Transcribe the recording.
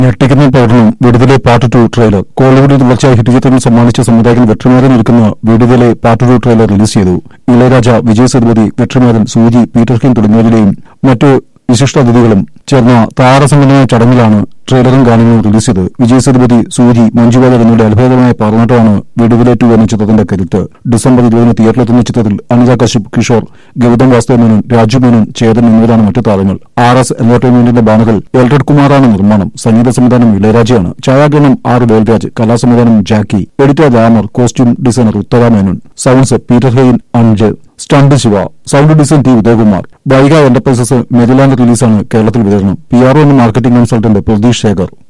ഞെട്ടിക്കുന്ന പ്രകടനം Viduthalai part two trailer കോളിവുഡിൽ തുടർച്ചയായ ഹിറ്റ് ചിത്രങ്ങൾ സമ്മാനിച്ച സംവിധായകൻ വെട്രിമാരൻ ഒരുക്കുന്ന Viduthalai part two trailer release ചെയ്തു ഇളയരാജ വിജയ് സേതുപതി വെട്രിമാരൻ സൂചി പീറ്റർ കിങ് തുടങ്ങിയവരുടെയും മറ്റു വിശിഷ്ടാതിഥികളും ചേർന്ന താരസംബന്ധമായ ചടങ്ങിലാണ് ട്രെയിലറും ഗാനങ്ങളും റിലീസ് ചെയ്തത് വിജയ് സേതുപതി സൂചി മഞ്ജുവാര്യർ എന്നിവരുടെ അത്ഭുതകരമായ പാർലമെന്റാണ് വിടുതലെ ടു എന്ന ചിത്രത്തിന്റെ കരുത്ത് ഡിസംബർ ഇരുപതിന് തിയേറ്ററിലെത്തുന്ന ചിത്രത്തിൽ അനിത കശ്യപ് കിഷോർ ഗൗതം വാസുദേവ് മേനോൻ രാജു മേനോൻ ചേതൻ എന്നിവരാണ് മറ്റു താരങ്ങൾ ആർ എസ് എന്റർടൈൻമെന്റിന്റെ ബാനറിൽ എൽറഡ് കുമാറാണ് നിർമ്മാണം സംഗീത സംവിധാനം ഇളയരാജയാണ് ഛായാഗ്രഹണം ആർ വേൽരാജ് കലാസംവിധാനം Jacki editor Ramar costume designer Uthara Menon sounds Peter Hein അഞ്ച് stunt Siva sound design T Udayakumar Vaiga enterprises Merryland റിലീസാണ് കേരളത്തിൽ വിതരണം പി ആർ ഒ എന്ന മാർക്കറ്റിംഗ് കൺസൾട്ടന്റ് പ്രതീഷ് ശേഖർ